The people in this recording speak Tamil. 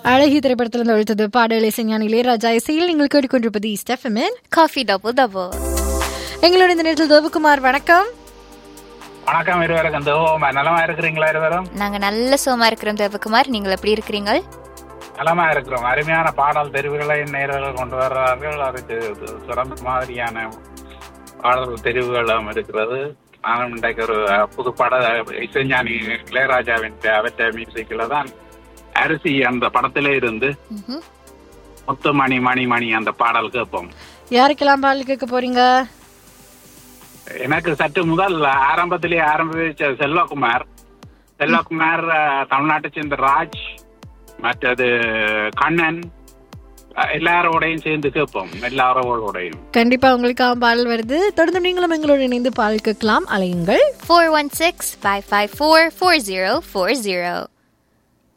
அழகி திரைப்படத்திலிருந்து ஒழித்தது பாடல் இசைஞானி இளையராஜா இசையில் நீங்கள் கேட்டுக்கொண்டிருப்பது ஸ்டெஃபமின் காஃபி டபுள் டபுள் எங்களோட இந்த நேரத்தில் தேவகுமார் வணக்கம் வணக்கம் இருவருக்கும் தேவமா நலமா இருக்கிறீங்களா இருவரும் நாங்க நல்ல சோமா இருக்கிறோம் தேவகுமார் நீங்கள் எப்படி இருக்கிறீங்க நலமா இருக்கிறோம் அருமையான பாடல் தெரிவுகளை நேரர்கள் கொண்டு வர்றார்கள் அதுக்கு சிறந்த மாதிரியான பாடல் தெரிவுகளும் இருக்கிறது நானும் இன்றைக்கு ஒரு புது பாட இசைஞானி இளையராஜாவின் அவற்ற மியூசிக்கில் தான் அரிசி அந்த படத்திலே இருந்து ம்ஹும். முத்து மணி மணி மணி அந்த பாடல் கேட்போம் யாருக்கெல்லாம் பாடல் கேட்க போறீங்க எனக்கு சற்று முதல் ஆரம்பத்திலே ஆரம்பிச்ச செல்வகுமார் செல்வகுமார் அஹ், தமிழ்நாட்டை சேர்ந்த ராஜ் மற்றது கண்ணன் அஹ், எல்லாரோடையும் சேர்ந்து கேட்போம் எல்லாரோடையும் கண்டிப்பா உங்களுக்காக பாடல் வருது தொடர்ந்து நீங்களும் எங்களோட இணைந்து பாடல் கேட்கலாம் அலையுங்கள் four one six five five four four zero four zero